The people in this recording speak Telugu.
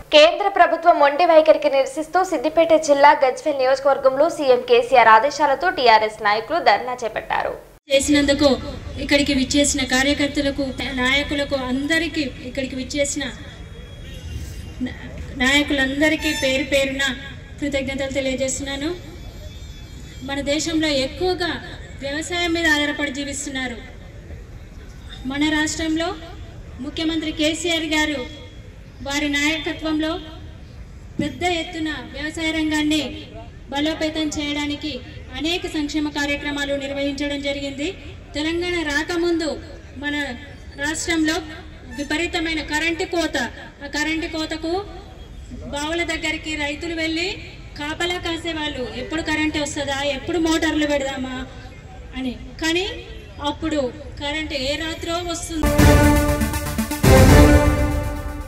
కేంద్ర ప్రభుత్వం మొండి వైఖరికి నిరసిస్తూ సిద్దిపేట జిల్లా గజ్వెల్ నియోజకవర్గంలో సీఎం కేసీఆర్ ఆదేశాలతో టీఆర్ఎస్ నాయకులు ధర్నా చేపట్టారు చేసినందుకు ఇక్కడికి విచ్చేసిన కార్యకర్తలకు నాయకులకు అందరికీ ఇక్కడికి విచ్చేసిన నా- నాయకులందరికీ పేరు పేరున కృతజ్ఞతలు తెలియజేస్తున్నాను మన దేశంలో ఎక్కువగా వ్యవసాయం మీద ఆధారపడి జీవిస్తున్నారు మన రాష్ట్రంలో ముఖ్యమంత్రి కేసీఆర్ గారు వారి నాయకత్వంలో పెద్ద ఎత్తున వ్యవసాయ రంగాన్ని బలోపేతం చేయడానికి అనేక సంక్షేమ కార్యక్రమాలు నిర్వహించడం జరిగింది తెలంగాణ రాకముందు మన రాష్ట్రంలో విపరీతమైన కరెంటు కోత ఆ కరెంటు కోతకు బావుల దగ్గరికి రైతులు వెళ్ళి కాపలా కాసేవాళ్ళు ఎప్పుడు కరెంట్ వస్తుందా ఎప్పుడు మోటార్లు పెడదామా అని కానీ అప్పుడు కరెంట్ ఏ రాత్రో వస్తుంది